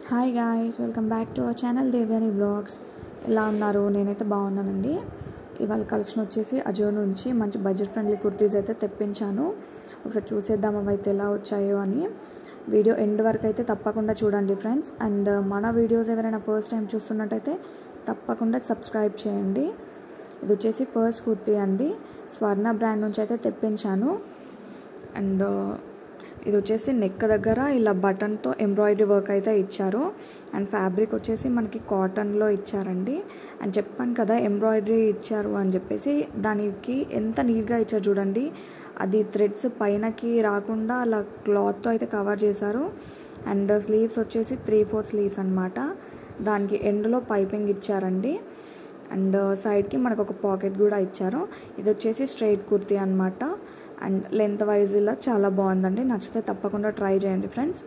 hi guys welcome back to our channel Devyani vlogs ఎలా ఉన్నారు నేనైతే బాగున్నానండి ఇవాళ కలెక్షన్ వచ్చేసి అజియో నుంచి మంచి బడ్జెట్ ఫ్రెండ్లీ కుర్తీస్ అయితే తెప్పించాను ఒకసారి చూసేద్దాం అవి అయితే ఎలా వచ్చాయో అని వీడియో ఎండ్ వరకు అయితే తప్పకుండా చూడండి ఫ్రెండ్స్ అండ్ మన వీడియోస్ ఎవరైనా ఫస్ట్ టైం చూస్తున్నట్టయితే తప్పకుండా సబ్స్క్రైబ్ చేయండి ఇది వచ్చేసి ఫస్ట్ కుర్తీ అండి స్వర్ణ బ్రాండ్ నుంచి అయితే తెప్పించాను అండ్ ఇది వచ్చేసి నెక్ దగ్గర ఇలా బటన్తో ఎంబ్రాయిడరీ వర్క్ అయితే ఇచ్చారు అండ్ ఫ్యాబ్రిక్ వచ్చేసి మనకి కాటన్లో ఇచ్చారండి అని చెప్పాను కదా ఎంబ్రాయిడరీ ఇచ్చారు అని చెప్పేసి దానికి ఎంత నీట్గా ఇచ్చారు చూడండి అది థ్రెడ్స్ పైనకి రాకుండా అలా క్లాత్తో అయితే కవర్ చేశారు అండ్ స్లీవ్స్ వచ్చేసి త్రీ ఫోర్ స్లీవ్స్ అనమాట దానికి ఎండ్లో పైపింగ్ ఇచ్చారండి అండ్ సైడ్కి మనకు ఒక పాకెట్ కూడా ఇచ్చారు ఇది వచ్చేసి స్ట్రైట్ కుర్తీ అనమాట అండ్ లెంత్ వైజ్ ఇలా చాలా బాగుందండి నచ్చితే తప్పకుండా ట్రై చేయండి ఫ్రెండ్స్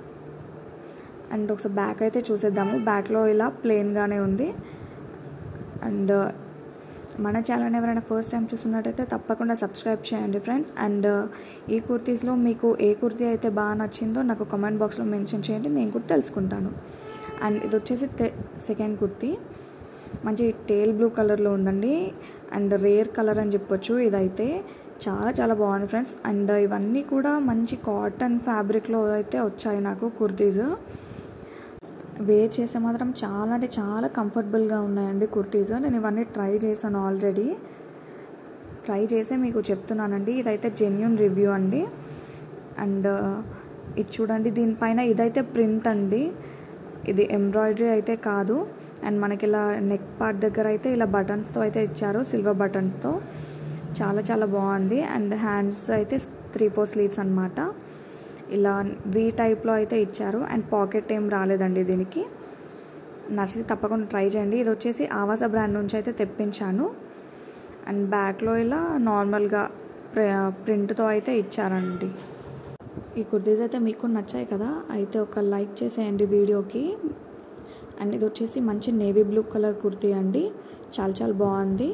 అండ్ ఒకసారి బ్యాక్ అయితే చూసేద్దాము బ్యాక్లో ఇలా ప్లెయిన్గానే ఉంది అండ్ మన ఛానల్ ఎవరైనా ఫస్ట్ టైం చూస్తున్నట్టయితే తప్పకుండా సబ్స్క్రైబ్ చేయండి ఫ్రెండ్స్ అండ్ ఈ కుర్తీస్లో మీకు ఏ కుర్తీ అయితే బాగా నచ్చిందో నాకు కమెంట్ బాక్స్లో మెన్షన్ చేయండి నేను కూడా తెలుసుకుంటాను అండ్ ఇది వచ్చేసి సెకండ్ కుర్తీ మంచి టేల్ బ్లూ కలర్లో ఉందండి అండ్ రేర్ కలర్ అని చెప్పొచ్చు ఇదైతే చాలా చాలా బాగుంది ఫ్రెండ్స్ అండ్ ఇవన్నీ కూడా మంచి కాటన్ ఫ్యాబ్రిక్లో అయితే వచ్చాయి నాకు కుర్తీస్ వేర్ చేస్తే మాత్రం చాలా అంటే చాలా కంఫర్టబుల్గా ఉన్నాయండి కుర్తీస్ నేను ఇవన్నీ ట్రై చేశాను ఆల్రెడీ ట్రై చేసే మీకు చెప్తున్నానండి ఇదైతే జెన్యున్ రివ్యూ అండి అండ్ ఇది చూడండి దీనిపైన ఇదైతే ప్రింట్ అండి ఇది ఎంబ్రాయిడరీ అయితే కాదు అండ్ మనకి ఇలా నెక్ పార్ట్ దగ్గర అయితే ఇలా బటన్స్తో అయితే ఇచ్చారు సిల్వర్ బటన్స్తో చాలా చాలా బాగుంది అండ్ హ్యాండ్స్ అయితే త్రీ ఫోర్ స్లీవ్స్ అనమాట ఇలా వీ టైప్లో అయితే ఇచ్చారు అండ్ పాకెట్ ఏం రాలేదండి దీనికి నచ్చితే తప్పకుండా ట్రై చేయండి ఇది వచ్చేసి ఆవాస బ్రాండ్ నుంచి అయితే తెప్పించాను అండ్ బ్యాక్లో ఇలా నార్మల్గా ప్రింట్తో అయితే ఇచ్చారండి ఈ కుర్తీస్ అయితే మీకు నచ్చాయి కదా అయితే ఒక లైక్ చేసేయండి వీడియోకి అండ్ ఇది వచ్చేసి మంచి నేవీ బ్లూ కలర్ కుర్తీ అండి చాలా చాలా బాగుంది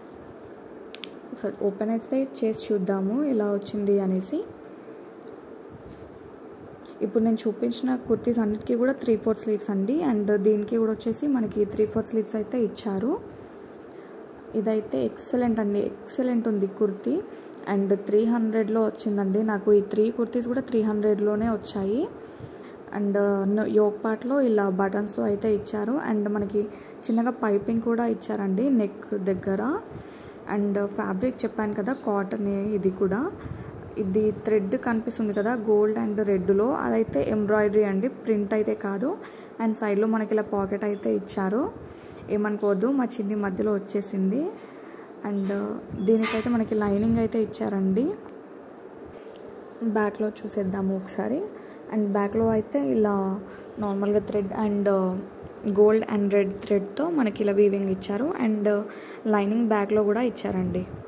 ఒకసారి ఓపెన్ అయితే చేసి చూద్దాము ఎలా వచ్చింది అనేసి ఇప్పుడు నేను చూపించిన కుర్తీస్ అన్నిటికీ కూడా త్రీ ఫోర్ స్లీవ్స్ అండి అండ్ దీనికి కూడా వచ్చేసి మనకి త్రీ ఫోర్ స్లీవ్స్ అయితే ఇచ్చారు ఇదైతే ఎక్సలెంట్ అండి ఎక్సలెంట్ ఉంది కుర్తీ అండ్ త్రీ హండ్రెడ్లో వచ్చిందండి నాకు ఈ త్రీ కుర్తీస్ కూడా త్రీ హండ్రెడ్లోనే వచ్చాయి అండ్ యోగ్ పార్ట్లో ఇలా బటన్స్తో అయితే ఇచ్చారు అండ్ మనకి చిన్నగా పైపింగ్ కూడా ఇచ్చారండి నెక్ దగ్గర అండ్ ఫ్యాబ్రిక్ చెప్పాను కదా కాటన్ ఇది కూడా ఇది థ్రెడ్ కనిపిస్తుంది కదా గోల్డ్ అండ్ రెడ్లో అదైతే ఎంబ్రాయిడరీ అండి ప్రింట్ అయితే కాదు అండ్ సైడ్లో మనకి ఇలా పాకెట్ అయితే ఇచ్చారు ఏమనుకోవద్దు మా చిన్ని మధ్యలో వచ్చేసింది అండ్ దీనికైతే మనకి లైనింగ్ అయితే ఇచ్చారండి బ్యాక్లో చూసేద్దాము ఒకసారి అండ్ బ్యాక్లో అయితే ఇలా నార్మల్గా thread and gold and red థ్రెడ్తో మనకి ఇలా వీవింగ్ ఇచ్చారు అండ్ లైనింగ్ బ్యాక్లో కూడా ఇచ్చారండి